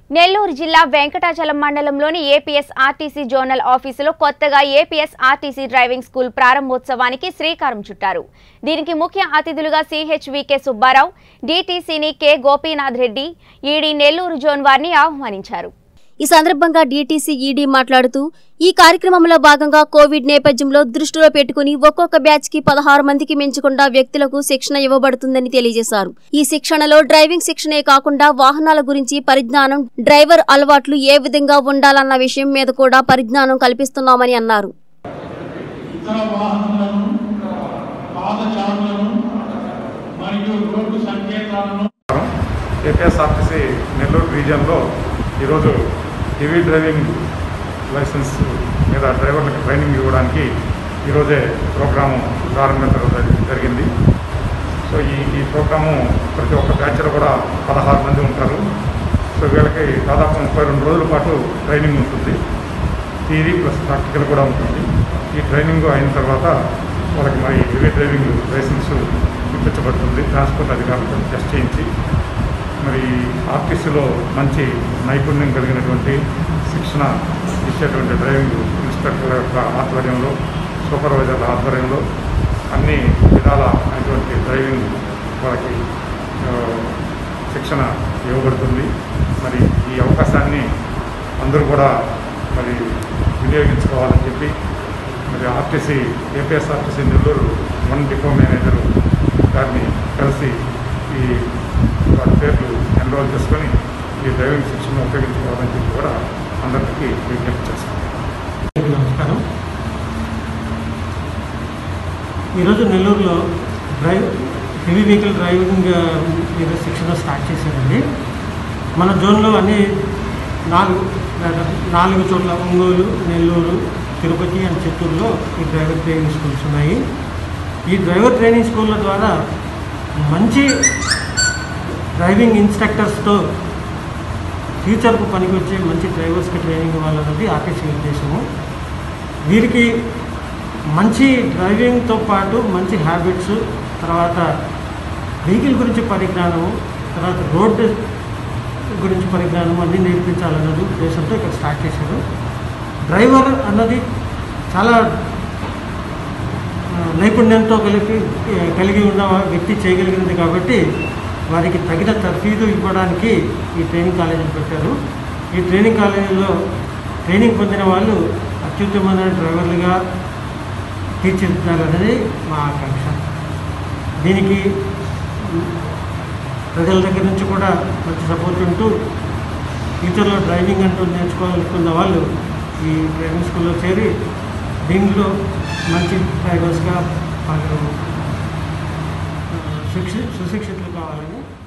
నెల్లూరు జిల్లా వెంకటాచలం మండలంలోని APS RTC zonal ఆఫీసులో కొత్తగా ఏపీఎస్ ఆర్టీసీ డ్రైవింగ్ స్కూల్ ప్రారంభోత్సవానికి శ్రీకారం చుట్టారు దీనికి ముఖ్య అతిథులుగా సిహెచ్వికే సుబ్బారావు డీటీసీని K Gopinath Reddy ED Nellore zone వారిని ఆహ్వానించారు ఈ సందర్భంగా డీటీసీ ఈడీ మాట్లాడుతూ ఈ కార్యక్రమంలో భాగంగా కోవిడ్ నేపథ్యంలో దృష్టిలో పెట్టుకుని ఒక్కొక్క బ్యాచ్ కి పదహారు మందికి మించకుండా వ్యక్తులకు శిక్షణ ఇవ్వబడుతుందని తెలియజేశారు ఈ శిక్షణలో డ్రైవింగ్ శిక్షణే కాకుండా వాహనాల గురించి పరిజ్ఞానం డ్రైవర్ అలవాట్లు ఏ విధంగా ఉండాలన్న విషయం మీద కూడా పరిజ్ఞానం కల్పిస్తున్నామని అన్నారు ఇతర వాహనాలను పాదచారులను మరియు రోడ్డు సంకేతాలను ఏపీఎస్ఆర్టీసీ నెల్లూరు రీజియన్లో ఈరోజు హెవీ డ్రైవింగ్ లైసెన్స్ మీద డ్రైవర్లకు ట్రైనింగ్ ఇవ్వడానికి ఈరోజే ప్రోగ్రాము ప్రారంభించడం జరి- జరిగింది సో ఈ ఈ ప్రోగ్రాము ప్రతి ఒక్క బ్యాచ్లో కూడా పదహారు మంది ఉంటారు సో వీళ్ళకి దాదాపు ముప్పై రెండు రోజుల పాటు ట్రైనింగ్ ఉంటుంది థియరీ ప్లస్ ప్రాక్టికల్ కూడా ఉంటుంది ఈ ట్రైనింగ్ అయిన తర్వాత వాళ్ళకి మరి హెవీ డ్రైవింగ్ లైసెన్స్ ఇప్పించబడుతుంది ట్రాన్స్పోర్ట్ అధికారులతో టెస్ట్ చేయించి మరి ఆర్టీసీలో మంచి నైపుణ్యం కలిగినటువంటి శిక్షణ ఇచ్చేటువంటి డ్రైవింగ్ ఇన్స్పెక్టర్ల యొక్క ఆధ్వర్యంలో సూపర్వైజర్ల ఆధ్వర్యంలో అన్ని విధాల అయినటువంటి డ్రైవింగ్ వాళ్ళకి ఆ, శిక్షణ ఇవ్వబడుతుంది మరి ఈ అవకాశాన్ని అందరూ కూడా మరి వినియోగించుకోవాలని చెప్పి మరి RTC APSRTC Nellore one depot manager గారిని కలిసి ఈ వారి పేర్లు ఎన్రోల్ చేసుకొని ఈ డ్రైవింగ్ శిక్షణ ఉపయోగించుకోవాలని చెప్పి కూడా అందరికీ విజ్ఞప్తి చేస్తాను నమస్కారం ఈరోజు నెల్లూరులో డ్రైవ్ హెవీ వెహికల్ డ్రైవింగ్ ఆ, మీద శిక్షణ స్టార్ట్ చేశారండి మన జోన్లో అన్ని నాలుగు నాలుగు చోట్ల ఒంగోలు నెల్లూరు తిరుపతి అండ్ చిత్తూరులో ఈ డ్రైవర్ ట్రైనింగ్ స్కూల్స్ ఉన్నాయి ఈ డ్రైవర్ ట్రైనింగ్ స్కూళ్ళ ద్వారా మంచి డ్రైవింగ్ ఇన్స్ట్రక్టర్స్తో ఫ్యూచర్కు పనికొచ్చే మంచి డ్రైవర్స్కి ట్రైనింగ్ ఇవ్వాలన్నది ఆర్టీసీ ఉద్దేశము వీరికి మంచి డ్రైవింగ్తో పాటు మంచి హ్యాబిట్స్ తర్వాత వెహికల్ గురించి పరిజ్ఞానము తర్వాత రోడ్డు గురించి పరిజ్ఞానం అన్నీ నేర్పించాలన్నది ఉద్దేశంతో ఇక్కడ స్టార్ట్ చేశారు డ్రైవర్ అన్నది చాలా ఆ, నైపుణ్యంతో కలిగి కలిగి ఉన్న వ్యక్తి చేయగలిగినది కాబట్టి వారికి తగిన తర్ఫీదు ఇవ్వడానికి ఈ ట్రైనింగ్ కాలేజీని పెట్టారు ఈ ట్రైనింగ్ కాలేజీలో ట్రైనింగ్ పొందిన వాళ్ళు అత్యుత్తమమైన డ్రైవర్లుగా తీర్చిదిద్దాలనేది మా ఆకాంక్ష దీనికి ప్రజల దగ్గర నుంచి కూడా మంచి సపోర్ట్ ఉంటూ ఫ్యూచర్లో డ్రైవింగ్ అంటూ నేర్చుకోవాలనుకున్న వాళ్ళు ఈ డ్రైవింగ్ స్కూల్లో చేరి దీనిలో మంచి డ్రైవర్స్గా వాళ్ళు ఆ, శిక్షి సుశిక్షితులు కావాలని